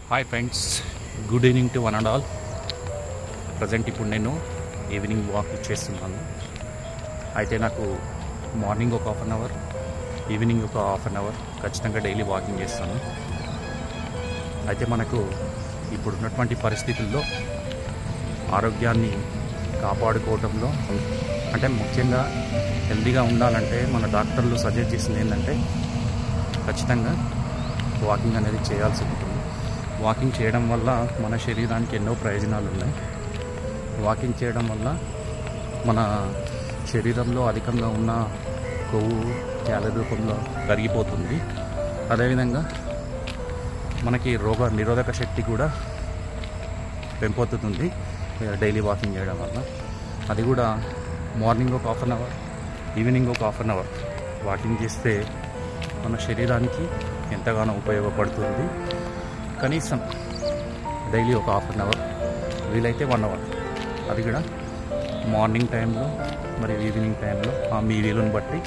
hi friends good evening to one and all present ఇప్పుడు నేను evening walk చేస్తున్నాను అయితే నాకు మార్నింగ్ ఒక హాఫ్ అన్ అవర్ ఈవినింగ్ ఒక హాఫ్ అన్ అవర్ ఖచ్చితంగా డైలీ వాకింగ్ చేస్తాను అయితే మనకు ఇప్పుడున్నటువంటి పరిస్థితుల్లో ఆరోగ్యాన్ని కాపాడుకోవడంలో అంటే ముఖ్యంగా హెల్తీగా ఉండాలంటే మన డాక్టర్లు సజెస్ట్ చేసింది ఏంటంటే ఖచ్చితంగా వాకింగ్ అనేది చేయాల్సి ఉంటుంది వాకింగ్ చేయడం వల్ల మన శరీరానికి ఎన్నో ప్రయోజనాలు ఉన్నాయి వాకింగ్ చేయడం వల్ల మన శరీరంలో అధికంగా ఉన్న కొవ్వు క్యాలరీ రూపంలో కరిగిపోతుంది అదేవిధంగా మనకి రోగ నిరోధక శక్తి కూడా పెంపొందుతుంది డైలీ వాకింగ్ చేయడం వల్ల అది కూడా మార్నింగ్ ఒక హాఫ్ అన్ అవర్ ఈవినింగ్ ఒక హాఫ్ అన్ అవర్ వాకింగ్ చేస్తే మన శరీరానికి ఎంతగానో ఉపయోగపడుతుంది కనీసం డైలీ ఒక హాఫ్ అన్ అవర్ వీలైతే వన్ అవర్ అది కూడా మార్నింగ్ టైంలో మరియు ఈవినింగ్ టైంలో ఆ మీ వీలుని బట్టి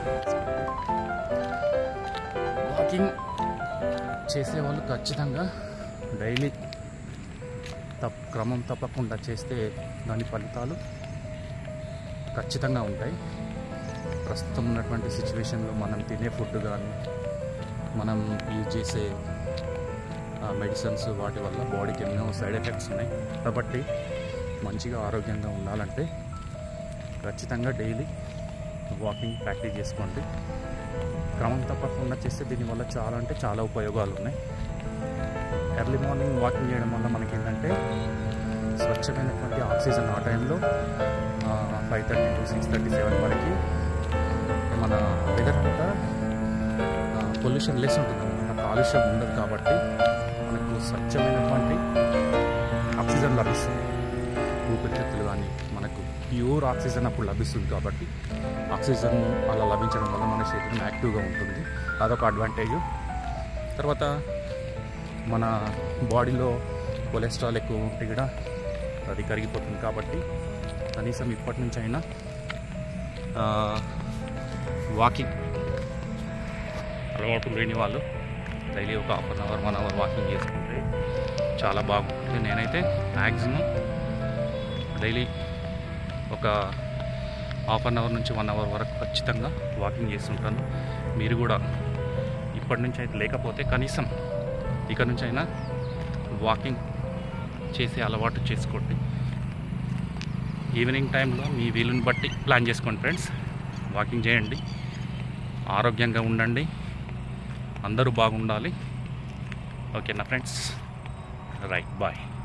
వాకింగ్ చేసేవాళ్ళు ఖచ్చితంగా డైలీ తప్ క్రమం తప్పకుండా చేస్తే దాని ఫలితాలు ఖచ్చితంగా ఉంటాయి ప్రస్తుతం ఉన్నటువంటి సిచ్యువేషన్లో మనం తినే ఫుడ్ కానీ మనం యూజ్ చేసే మెడిసిన్స్ వాటి వల్ల బాడీకి ఎన్నో సైడ్ ఎఫెక్ట్స్ ఉన్నాయి కాబట్టి మంచిగా ఆరోగ్యంగా ఉండాలంటే ఖచ్చితంగా డైలీ వాకింగ్ ప్రాక్టీస్ చేసుకోండి క్రమం తప్పకుండా చేస్తే దీనివల్ల చాలా అంటే చాలా ఉపయోగాలు ఉన్నాయి ఎర్లీ మార్నింగ్ వాకింగ్ చేయడం వల్ల మనకి ఏంటంటే స్వచ్ఛమైనటువంటి ఆక్సిజన్ ఆ టైంలో five thirty to six thirty seven వరకు మన వెదర్ అంతా పొల్యూషన్ లెస్ ఉంటుంది అనమాట కాలుష్యం ఉండదు కాబట్టి మనకు స్వచ్ఛమైనటువంటి ఆక్సిజన్ లభిస్తుంది ఊపిరితిత్తులు కానీ మనకు ప్యూర్ ఆక్సిజన్ అప్పుడు లభిస్తుంది కాబట్టి ఆక్సిజన్ అలా లభించడం వల్ల మన శరీరం యాక్టివ్గా ఉంటుంది అదొక అడ్వాంటేజ్ తర్వాత మన బాడీలో కొలెస్ట్రాల్ ఎక్కువ ఉంటే కూడా అది కరిగిపోతుంది కాబట్టి కనీసం ఇప్పటి నుంచి అయినా వాకింగ్ అలవాటు లేని వాళ్ళు డైలీ ఒక half an hour one hour walking చేసుకుంటే చాలా బాగుంటుంది నేనైతే మ్యాక్సిమం డైలీ ఒక హాఫ్ అన్ అవర్ నుంచి వన్ అవర్ వరకు ఖచ్చితంగా వాకింగ్ చేస్తుంటాను మీరు కూడా ఇప్పటి నుంచి అయితే లేకపోతే కనీసం ఇక నుంచి అయినా వాకింగ్ చేసే అలవాటు చేసుకోండి ఈవినింగ్ టైంలో మీ వీలుని బట్టి ప్లాన్ చేసుకోండి ఫ్రెండ్స్ వాకింగ్ చేయండి ఆరోగ్యంగా ఉండండి అందరూ బాగుండాలి ఓకేనా ఫ్రెండ్స్ రైట్ బాయ్